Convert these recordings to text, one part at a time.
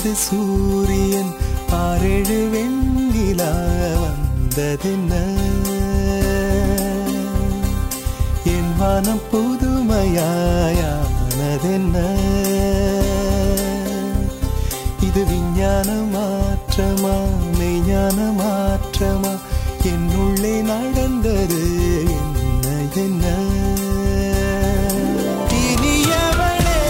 நான்கைந்து சூரியன் ஆறேழு வெண்ணிலா வந்ததென்ன என் வானம் புதுமையாயானதென்ன இது விஞ்ஞான மாற்றமா மெய்ஞான மாற்றமா என்னுள்ளே நடந்தது என்ன என்ன இனியவளே,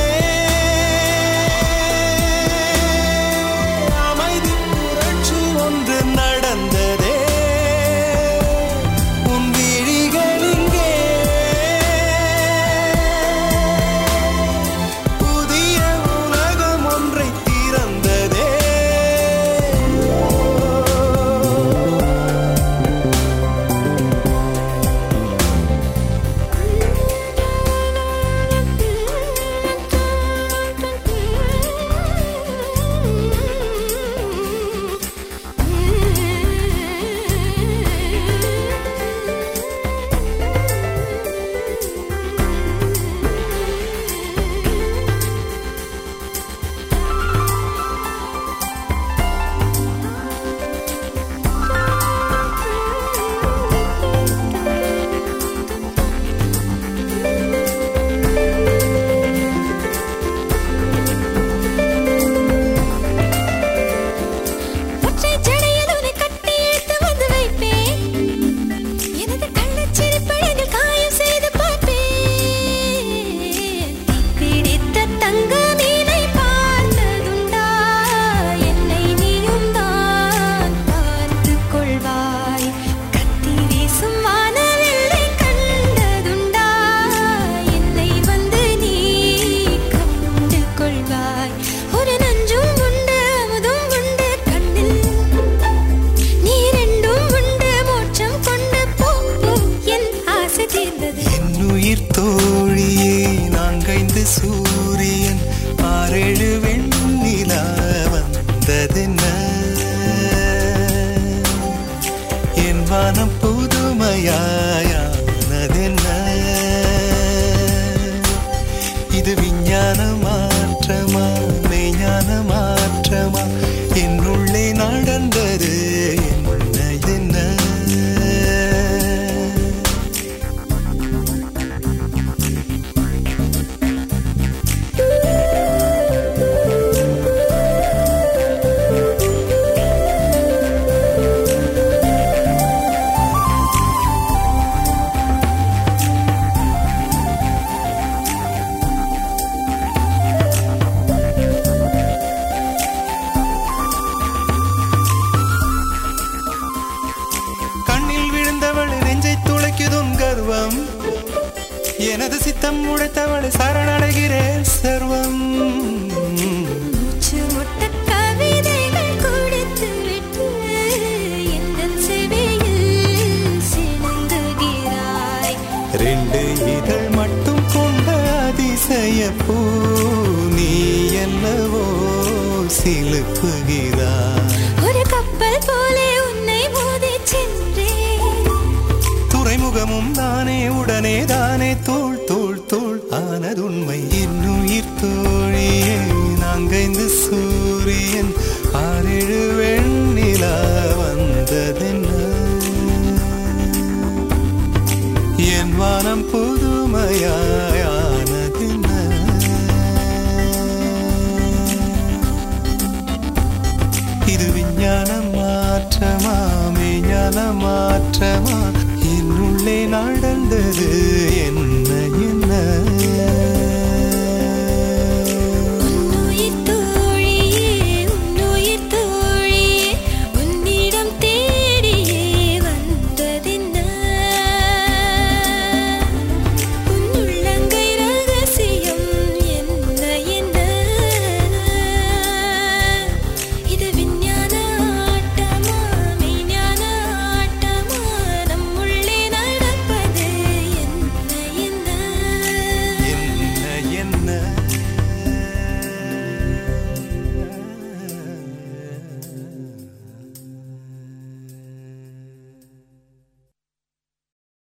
அமைதி புரட்சி ஒன்று நடந்ததே உன் விழிகளிங்கே புதிய உலகம் ஒன்றை திறந்ததே ஒற்றைச் சடையில் உன்னை கட்டி இழுத்து வந்து வைப்பேன். எனது கள்ளச் சிரிப்பழகில் காயம் செய்து பார்ப்பேன். பிடித்த தங்க மீனை பார்த்ததுண்டா? என்னை நீயும் தான் பார்த்துக் கொள்வாய். கத்தி வீசும் வானவில்லை கண்டதுண்டா? என்னை வந்து நீ கண்டு கொள்வாய். ஒரு நஞ்சும் உண்டு அமுதும் உண்டு கண்ணில் நீ ரெண்டும் உண்டு மோட்சம் கொண்டு போ போ. என் ஆசை தீர்ந்தது என்னுயிர் தோழியே நான்கைந்து சூரியன் ஆறேழு வெண்ணிலா வந்ததென்ன என் வானம் புதுமையாயானதென்ன இது விஞ்ஞான மாற்றமா மெய்ஞான மாற்றமா என்னுள்ளே நடந்தது என்ன என்ன கண்ணில் விழுந்தவள் நெஞ்சை துளைக்குதும் கர்வம் எனது சித்தம் உடைத்தவள் சரணடைகிறேன் சர்வம் மூச்சு முட்ட கவிதைகள் கொடுத்து விட்டு எந்தன் செவியில் சிணுங்குகிறாய் ரெண்டு இதழ் மட்டும் கொண்ட அதிசய பூ நீ என்னவோ சிலுப்புகிறாய் ஒரு கப்பல் போலே உன்னை மோதிச் சென்றேன் துறைமுகமும் தானே உடனே தானே தோள் தோள் தோள் ஆனதுண்மை இன்னுயிர் தோழியே நாங்கைந்து சூரியன் ஆறேழு வெண்ணிலா வந்ததென்ன என் வானம் புதுமையாயானதென்ன இது விஞ்ஞான மாற்றமா மெய்ஞான மாற்றமா என்னுள்ளே நடந்தது